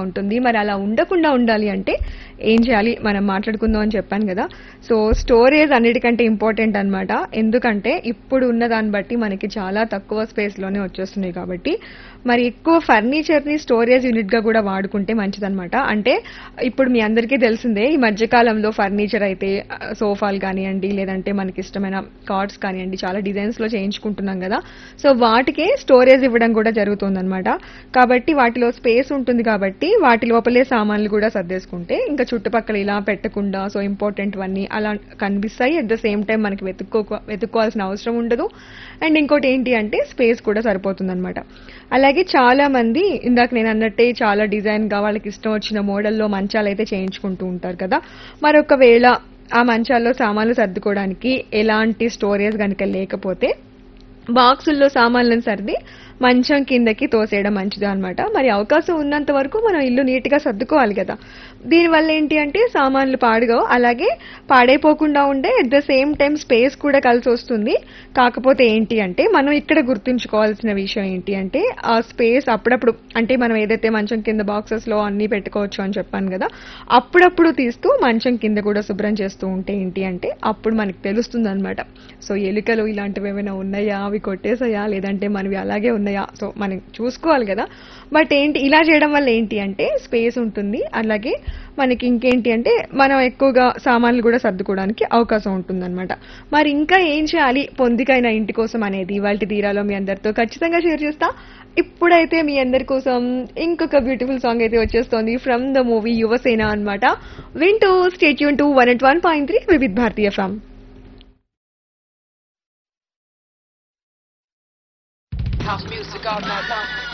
ఉంటుంది మరి అలా ఉండకుండా ఉండాలి అంటే ఏం చేయాలి మనం మాట్లాడుకుందాం అని చెప్పాను కదా సో స్టోరేజ్ అన్నిటికంటే ఇంపార్టెంట్ అన్నమాట ఎందుకంటే ఇప్పుడు ఉన్న దాన్ని బట్టి మనకి చాలా తక్కువ space లోనే వచ్చేస్తున్నాయి కాబట్టి మరి ఎక్కువ ఫర్నిచర్ ని స్టోరేజ్ యూనిట్ గా కూడా వాడుకుంటే మంచిదన్నమాట అంటే ఇప్పుడు మీ అందరికీ తెలిసిందే ఈ మధ్యకాలంలో ఫర్నిచర్ అయితే ఆ, సోఫాలు కానివ్వండి లేదంటే మనకి ఇష్టమైన కార్డ్స్ కానివ్వండి చాలా డిజైన్స్ లో చేయించుకుంటున్నాం కదా సో వాటికే స్టోరేజ్ ఇవ్వడం కూడా జరుగుతుందన్నమాట కాబట్టి వాటిలో స్పేస్ ఉంటుంది కాబట్టి వాటి లోపలే సామాన్లు కూడా సర్దేసుకుంటే ఇంకా చుట్టుపక్కల ఇలా పెట్టకుండా సో ఇంపార్టెంట్ అన్నీ అలా కనిపిస్తాయి అట్ ద సేమ్ టైం మనకి వెతుక్కో వెతుక్కోవాల్సిన అవసరం ఉండదు అండ్ ఇంకోటి ఏంటి అంటే స్పేస్ కూడా సరిపోతుందన్నమాట అలాగే చాలా మంది ఇందాక నేను అన్నట్టే చాలా డిజైన్ గా వాళ్ళకి ఇష్టం వచ్చిన మోడల్లో మంచాలు అయితే చేయించుకుంటూ ఉంటారు కదా మరి ఒకవేళ ఆ మంచాల్లో సామాన్లు సర్దుకోవడానికి ఎలాంటి స్టోరేజ్ కనుక లేకపోతే బాక్సుల్లో సామాన్లను సర్ది మంచం కిందకి తోసేయడం మంచిది అనమాట మరి అవకాశం ఉన్నంత వరకు మనం ఇల్లు నీట్గా సర్దుకోవాలి కదా దీనివల్ల ఏంటి అంటే సామాన్లు పాడుగా అలాగే పాడైపోకుండా ఉండే at the same time space కూడా కలిసి వస్తుంది కాకపోతే ఏంటి అంటే మనం ఇక్కడ గుర్తుంచుకోవాల్సిన విషయం ఏంటి అంటే ఆ స్పేస్ అప్పుడప్పుడు అంటే మనం ఏదైతే మంచం కింద బాక్సెస్ లో అన్ని పెట్టుకోవచ్చు అని చెప్పాను కదా అప్పుడప్పుడు తీస్తూ మంచం కింద కూడా శుభ్రం చేస్తూ ఉంటే ఏంటి అంటే అప్పుడు మనకి తెలుస్తుంది అనమాట సో ఎలుకలు ఇలాంటివి ఏమైనా ఉన్నాయా అవి కొట్టేసాయా లేదంటే మనవి అలాగే ఉన్నాయా సో మనం చూసుకోవాలి కదా బట్ ఏంటి ఇలా చేయడం వల్ల ఏంటి అంటే స్పేస్ ఉంటుంది అలాగే మనకి ఇంకేంటి అంటే మనం ఎక్కువగా సామాన్లు కూడా సర్దుకోవడానికి అవకాశం ఉంటుందన్నమాట మరి ఇంకా ఏం చేయాలి పొందికైన ఇంటి కోసం అనేది వాళ్ళ తీరాలో మీ అందరితో ఖచ్చితంగా షేర్ చేస్తా ఇప్పుడైతే మీ అందరి కోసం ఇంకొక బ్యూటిఫుల్ సాంగ్ అయితే వచ్చేస్తోంది ఫ్రమ్ ద మూవీ యువసేన అన్నమాట వింటూ stay tuned to one at one point three Vividh Bharatiya from House music all night long.